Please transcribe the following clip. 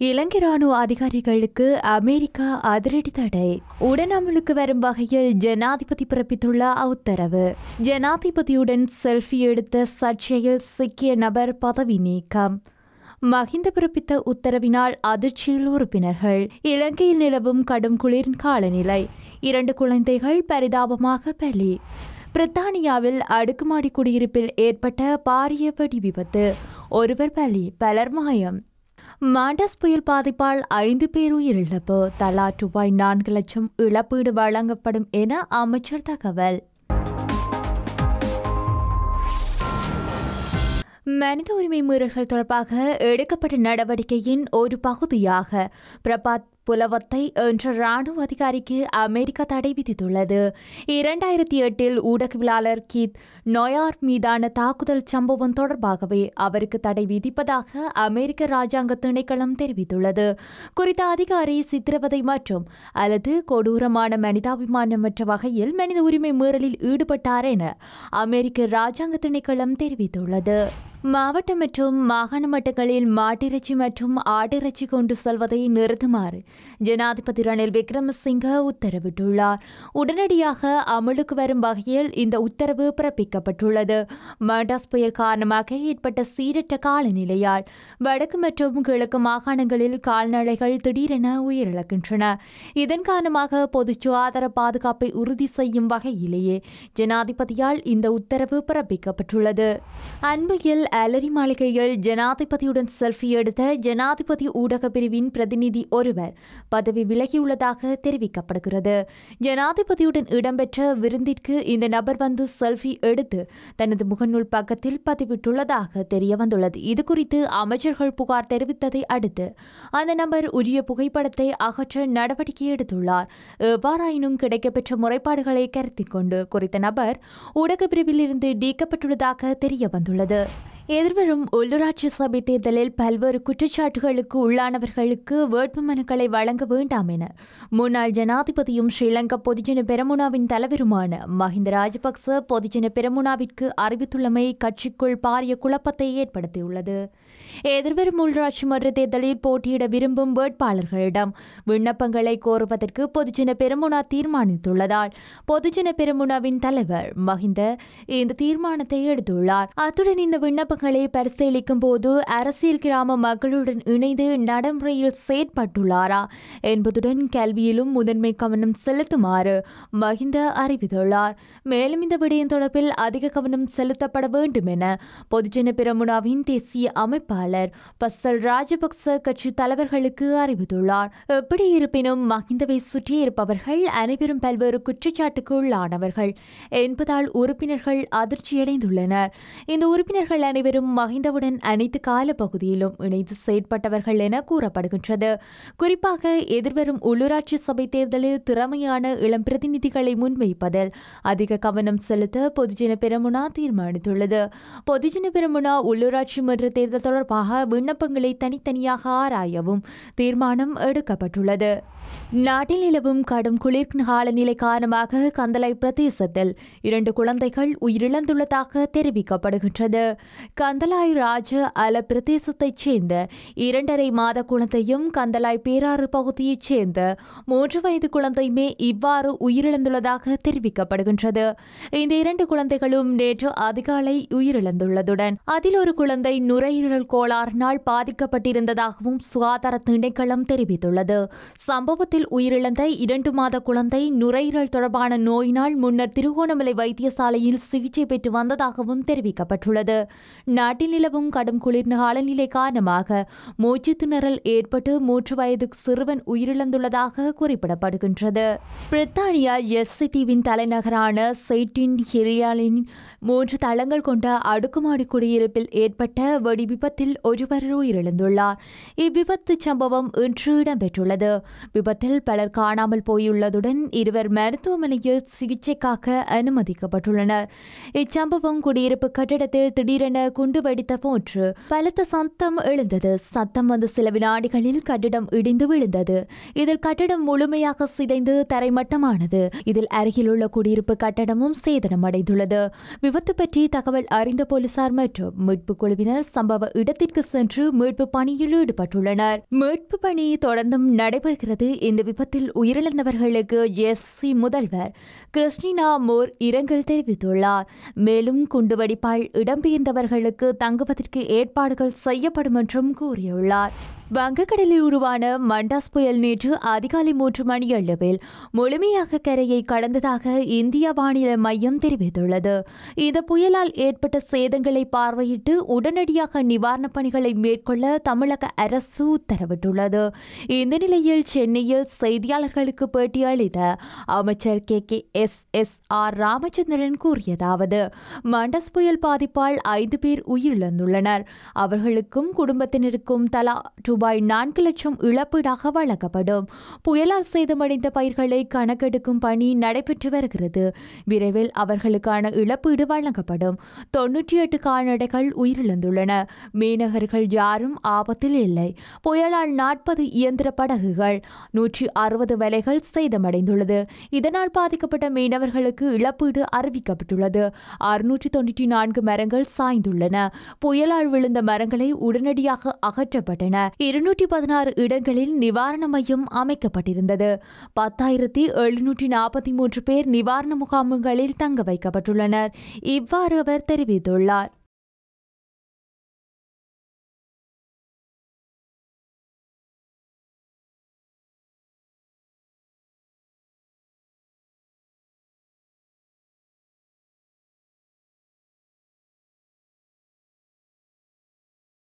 இலங்கை ராணுவ அதிகாரிகளுக்கு அமெரிக்கா அதிரடி தடை உடனமலுக்கு வரும் வகையில் ஜனாதிபதி பிறப்பித்துள்ள உத்தரவு ஜனாதிபதியுடன் செல்ஃபி எடுத்த சர்ச்சையில் சிக்கிய நபர் பதவி நீக்கம் மஹிந்த பிறப்பித்த உத்தரவினால் அதிர்ச்சியில் உறுப்பினர்கள் இலங்கையில் நிலவும் கடும் குளிர் காலநிலை இரண்டு குழந்தைகள் பரிதாபமாக பலி பிரித்தானியாவில் அடுக்குமாடி குடியிருப்பில் ஏற்பட்ட பாரிய வெடி விபத்து ஒருவர் பலி பலர் மாயம் மாண்டஸ் புயல் பாதிப்பால் ஐந்து பேர் உயிரிழப்பு தலா ரூபாய் நான்கு லட்சம் இழப்பீடு வழங்கப்படும் என அமைச்சர் தகவல் மனித உரிமை மீறல்கள் தொடர்பாக எடுக்கப்பட்ட நடவடிக்கையின் ஒரு பகுதியாக பிரபாத் புலவத்தை என்ற ராணுவ அதிகாரிக்கு அமெரிக்கா தடை விதித்துள்ளது இரண்டாயிரத்தி எட்டில் ஊடகவியலாளர் கீத் நொயார் மீதான தாக்குதல் சம்பவம் தொடர்பாகவே அவருக்கு தடை விதிப்பதாக அமெரிக்க ராஜாங்க திணைக்களம் தெரிவித்துள்ளது குறித்த அதிகாரி சித்திரவதை மற்றும் அல்லது கொடூரமான மனிதாபிமானமற்ற வகையில் மனித உரிமை மீறலில் ஈடுபட்டார் என அமெரிக்க ராஜாங்க திணைக்களம் தெரிவித்துள்ளது மாவட்ட மற்றும் மாகாண மட்டங்களில் மாட்டிறைச்சி மற்றும் ஆட்டிறைச்சி கொண்டு செல்வதை நிறுத்துமாறு ஜனாதிபதி ரணில் விக்ரமசிங்க உத்தரவிட்டுள்ளார் உடனடியாக அமலுக்கு வரும் வகையில் இந்த உத்தரவு பிறப்பிக்கப்பட்டுள்ளது மாண்டாஸ் புயல் காரணமாக ஏற்பட்ட சீரற்ற காலநிலையால் வடக்கு மற்றும் கிழக்கு மாகாணங்களில் கால்நடைகள் திடீரென உயிரிழக்கின்றன இதன் காரணமாக பொது சுகாதார பாதுகாப்பை உறுதி செய்யும் வகையிலேயே ஜனாதிபதியால் இந்த உத்தரவு பிறப்பிக்கப்பட்டுள்ளது அண்மையில் அலரி மாளிகையில் ஜனாதிபதியுடன் செல்ஃபி எடுத்த ஜனாதிபதி ஊடக பிரிவின் பிரதிநிதி ஒருவர் பதவி விலகியுள்ளதாக தெரிவிக்கப்படுகிறது ஜனாதிபதியுடன் இடம்பெற்ற விருந்திற்கு இந்த நபர் வந்து செல்ஃபி எடுத்து தனது முகநூல் பக்கத்தில் பதிவிட்டுள்ளதாக தெரிய வந்துள்ளது இதுகுறித்து அமைச்சர்கள் புகார் தெரிவித்ததை அடுத்து அந்த நபர் உரிய புகைப்படத்தை அகற்ற நடவடிக்கை எடுத்துள்ளார் எவ்வாறாயினும் கிடைக்கப்பெற்ற முறைப்பாடுகளை கருத்தில் கொண்டு குறித்த நபர் ஊடக பிரிவில் இருந்து நீக்கப்பட்டுள்ளதாக தெரிய வந்துள்ளது எதிர்வரும் உள்ளூராட்சி சபை தேர்தலில் பல்வேறு குற்றச்சாட்டுகளுக்கு உள்ளானவர்களுக்கு வேட்புமனுக்களை வழங்க வேண்டாம் என முன்னாள் ஜனாதிபதியும் ஸ்ரீலங்கா பொதுஜன பெரமுனாவின் தலைவருமான மஹிந்த ராஜபக்ச பொதுஜன பெரமுனாவிற்கு அறிவித்துள்ளமை கட்சிக்குள் பாரிய குழப்பத்தை ஏற்படுத்தியுள்ளது எதிர்வரும் உள்ளூராட்சி மன்ற தேர்தலில் போட்டியிட விரும்பும் வேட்பாளர்களிடம் விண்ணப்பங்களை கோருவதற்கு பொதுஜன பெரமுனா தீர்மானித்துள்ளதால் பொதுஜன பெரமுனாவின் தலைவர் மஹிந்த இந்த தீர்மானத்தை எடுத்துள்ளார் அத்துடன் இந்த விண்ணப்பங்களை பரிசீலிக்கும் போது அரசியல் கிராம மக்களுடன் இணைந்து நடைமுறையில் செயற்பட்டுள்ளாரா என்பதுடன் கல்வியிலும் முதன்மை கவனம் செலுத்துமாறு மஹிந்த அறிவித்துள்ளார் மேலும் இந்த விடயம் தொடர்பில் அதிக கவனம் செலுத்தப்பட வேண்டும் என பொதுஜன பெரமுனாவின் தேசிய அமைப்பாளர் பசல் ராஜபக்ச கட்சி தலைவர்களுக்கு அறிவித்துள்ளார் எப்படி இருப்பினும் மஹிந்தவை சுற்றியிருப்பவர்கள் அனைவரும் பல்வேறு குற்றச்சாட்டுக்கு உள்ளானவர்கள் என்பதால் உறுப்பினர்கள் அதிர்ச்சியடைந்துள்ளனர் இந்த உறுப்பினர்கள் அனைவரும் மஹிந்தவுடன் அனைத்து கால பகுதியிலும் இணைந்து செயற்பட்டவர்கள் என கூறப்படுகின்றது குறிப்பாக எதிர்வரும் உள்ளூராட்சி சபை தேர்தலில் திறமையான இளம் பிரதிநிதிகளை முன்வைப்பதில் அதிக கவனம் செலுத்த பொதுஜன பெரமுனா தீர்மானித்துள்ளது பொதுஜன பெரமுனா உள்ளூராட்சி மன்ற தேர்தல் தொடர்பாக விண்ணப்பங்களை தனித்தனியாக ஆராயவும் தீர்மானம் எடுக்கப்பட்டுள்ளது நாட்டில் நிலவும் கடும் குளிர் காலநிலை காரணமாக கந்தளை பிரதேசத்தில் இரண்டு குழந்தைகள் உயிரிழந்துள்ளதாக தெரிவிக்கப்படுகின்றது கந்தலாய் ராஜ அல பிரதேசத்தைச் சேர்ந்த இரண்டரை மாத குழந்தையும் கந்தலாய் பேராறு பகுதியைச் சேர்ந்த மூன்று வயது குழந்தையுமே இவ்வாறு உயிரிழந்துள்ளதாக தெரிவிக்கப்படுகின்றது இந்த இரண்டு குழந்தைகளும் நேற்று அதிகாலை உயிரிழந்துள்ளதுடன் அதில் ஒரு குழந்தை நுரையீரல் கோளாறினால் பாதிக்கப்பட்டிருந்ததாகவும் சுகாதார திணைக்களம் தெரிவித்துள்ளது சம்பவத்தில் உயிரிழந்த இரண்டு மாத குழந்தை நுரையீரல் தொடர்பான நோயினால் முன்னர் திருகோணமலை வைத்தியசாலையில் சிகிச்சை பெற்று வந்ததாகவும் தெரிவிக்கப்பட்டுள்ளது நாட்டில் நிலவும் கடும் குளிர் காலநிலை காரணமாக மூச்சு திணறல் ஏற்பட்டு மூன்று வயது சிறுவன் உயிரிழந்துள்ளதாக குறிப்பிடப்படுகின்றது பிரித்தானியா எஸ்சி தீவின் தலைநகரான செயிட்டின் ஹிரியாலின் மூன்று தளங்கள் கொண்ட அடுக்குமாடி குடியிருப்பில் ஏற்பட்ட வெடி விபத்தில் ஒருவர் உயிரிழந்துள்ளார் இவ்விபத்து சம்பவம் இன்று இடம்பெற்றுள்ளது விபத்தில் பலர் காணாமல் போயுள்ளதுடன் இருவர் மருத்துவமனையில் சிகிச்சைக்காக அனுமதிக்கப்பட்டுள்ளனர் இச்சம்பவம் குடியிருப்பு கட்டிடத்தில் திடீரென குண்டு வெடித்த போன்று பலத்த சத்தம் எழுந்தது சத்தம் வந்து சில வினாடிகளில் கட்டிடம் இடிந்து விழுந்தது இதில் கட்டடம் முழுமையாக சிதைந்து தரைமட்டமானது இதில் அருகிலுள்ள குடியிருப்பு கட்டடமும் சேதனமடைந்துள்ளது விபத்து பற்றி தகவல் அறிந்த போலீசார் மற்றும் மீட்பு குழுவினர் சம்பவ இடத்திற்கு சென்று மீட்பு பணியில் ஈடுபட்டுள்ளனர் மீட்பு பணி தொடர்ந்தும் நடைபெறுகிறது இந்த விபத்தில் உயிரிழந்தவர்களுக்கு எஸ்சி முதல்வர் கிறிஸ்டினா மோர் இரங்கல் தெரிவித்துள்ளார் மேலும் குண்டுவெடிப்பால் இடம்பெயர்ந்தவர்களுக்கு தங்குவதற்கு ஏற்பாடுகள் செய்யப்படும் என்றும் கூறியுள்ளார் வங்கக்கடலில் உருவான மண்டாஸ் புயல் நேற்று அதிகாலை மூன்று மணி அளவில் முழுமையாக கரையை கடந்ததாக இந்திய வானிலை மையம் தெரிவித்துள்ளது இந்த புயலால் ஏற்பட்ட சேதங்களை பார்வையிட்டு உடனடியாக நிவாரணப் பணிகளை மேற்கொள்ள தமிழக அரசு உத்தரவிட்டுள்ளது இந்த நிலையில் சென்னையில் செய்தியாளர்களுக்கு பேட்டியளித்த அமைச்சர் K K S S R Ramachandran கூறியதாவது மண்டஸ் புயல் பாதிப்பால் ஐந்து பேர் உயிரிழந்துள்ளனர் அவர்களுக்கும் குடும்பத்தினருக்கும் தலா ரூபாய் நான்கு லட்சம் இழப்பீடாக வழங்கப்படும் புயலால் சேதமடைந்த பயிர்களை கணக்கெடுக்கும் பணி நடைபெற்று வருகிறது விரைவில் அவர்களுக்கான இழப்பீடு வழங்கப்படும் தொன்னூற்றி எட்டு கால்நடைகள் உயிரிழந்துள்ளன மீனவர்கள் யாரும் ஆபத்தில் இல்லை புயலால் நாற்பது இயந்திர படகுகள் நூற்றி அறுபது வலைகள் சேதமடைந்துள்ளது இதனால் பாதிக்கப்பட்ட மீனவர்களுக்கு இழப்பீடு அறிவிக்கப்பட்டுள்ளது அறுநூற்றி தொன்னூற்றி நான்கு மரங்கள் சாய்ந்துள்ளன புயலால் விழுந்த மரங்களை உடனடியாக அகற்றப்பட்டன இருநூற்றி பதினாறு இடங்களில் நிவாரண மையம் அமைக்கப்பட்டிருந்தது பத்தாயிரத்தி எழுநூற்றி நாற்பத்தி மூன்று பேர் நிவாரண முகாம்களில் தங்க வைக்கப்பட்டுள்ளனர் இவ்வாறு அவர் தெரிவித்துள்ளார்